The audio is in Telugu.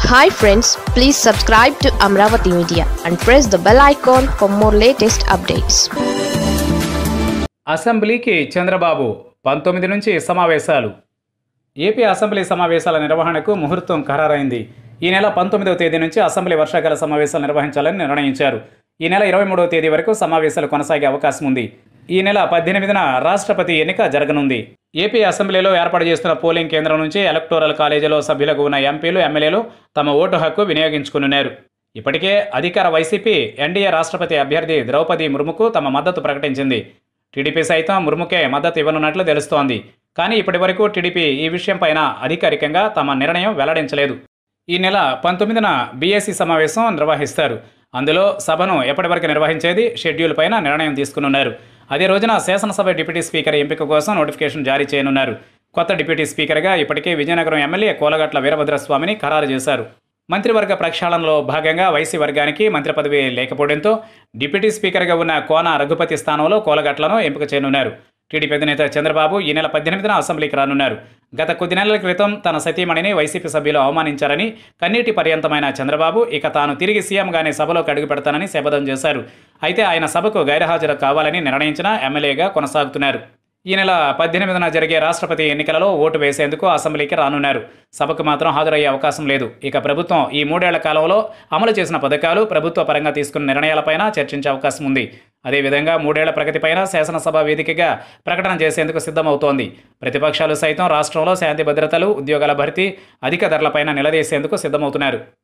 hi friends please subscribe to Amaravati media and press the bell icon for more latest updates అసెంబ్లీకి చంద్రబాబు పంతొమ్మిది నుంచి సమావేశాలు ఏపీ అసెంబ్లీ సమావేశాల నిర్వహణకు ముహూర్తం ఖరారైంది ఈ నెల పంతొమ్మిదవ తేదీ నుంచి అసెంబ్లీ వర్షాకాల సమావేశాలు నిర్వహించాలని నిర్ణయించారు ఈ నెల ఇరవై మూడవ తేదీ వరకు సమావేశాలు కొనసాగే అవకాశం ఉంది ఈ నెల పద్దెనిమిదిన రాష్ట్రపతి ఎన్నిక జరగనుంది ఏపీ అసెంబ్లీలో ఏర్పాటు చేస్తున్న పోలింగ్ కేంద్రం నుంచి ఎలక్టోరల్ కాలేజీలో సభ్యులకు ఉన్న ఎంపీలు ఎమ్మెల్యేలు తమ ఓటు హక్కు వినియోగించుకున్నారు ఇప్పటికే అధికార వైసీపీ ఎన్డీఏ రాష్ట్రపతి అభ్యర్థి ద్రౌపది ముర్ముకు తమ మద్దతు ప్రకటించింది టీడీపీ సైతం ముర్ముకే మద్దతు ఇవ్వనున్నట్లు తెలుస్తోంది కానీ ఇప్పటివరకు టీడీపీ ఈ విషయంపైన అధికారికంగా తమ నిర్ణయం వెల్లడించలేదు ఈ నెల పంతొమ్మిదిన బీఏసీ సమావేశం నిర్వహిస్తారు అందులో సభను ఎప్పటివరకు నిర్వహించేది షెడ్యూల్ పైన నిర్ణయం తీసుకునున్నారు అదే రోజున శాసనసభ డిప్యూటీ స్పీకర్ ఎంపిక కోసం నోటిఫికేషన్ జారీ చేయనున్నారు కొత్త డిప్యూటీ స్పీకర్గా ఇప్పటికే విజయనగరం ఎమ్మెల్యే కోలగట్ల వీరభద్రస్వామిని ఖరారు చేశారు మంత్రివర్గ ప్రక్షాళనలో భాగంగా వైసీ వర్గానికి మంత్రి పదవి లేకపోవడంతో డిప్యూటీ స్పీకర్గా ఉన్న కోన రఘుపతి స్థానంలో కోలగట్లను ఎంపిక చేయనున్నారు టీడీపీ అధినేత చంద్రబాబు ఈ నెల పద్దెనిమిదిన అసెంబ్లీకి రానున్నారు గత కొద్ది నెలల క్రితం తన సతీమణిని వైసీపీ సభ్యులు అవమానించారని కన్నీటి పర్యంతమైన చంద్రబాబు ఇక తాను తిరిగి సీఎంగానే సభలోకి అడుగు పెడతానని శపథం చేశారు అయితే ఆయన సభకు గైర్హాజరు కావాలని నిర్ణయించిన ఎమ్మెల్యేగా కొనసాగుతున్నారు ఈ నెల పద్దెనిమిదిన జరిగే రాష్ట్రపతి ఎన్నికలలో ఓటు వేసేందుకు అసెంబ్లీకి రానున్నారు సభకు మాత్రం హాజరయ్యే అవకాశం లేదు ఇక ప్రభుత్వం ఈ మూడేళ్ల కాలంలో అమలు చేసిన పథకాలు ప్రభుత్వ పరంగా తీసుకున్న నిర్ణయాలపైన చర్చించే అవకాశం ఉంది అదేవిధంగా మూడేళ్ల ప్రగతిపైన శాసనసభ వేదికగా ప్రకటన చేసేందుకు సిద్ధమవుతోంది ప్రతిపక్షాలు సైతం రాష్ట్రంలో శాంతి భద్రతలు ఉద్యోగాల భర్తీ అధిక ధరలపైన నిలదీసేందుకు సిద్ధమవుతున్నారు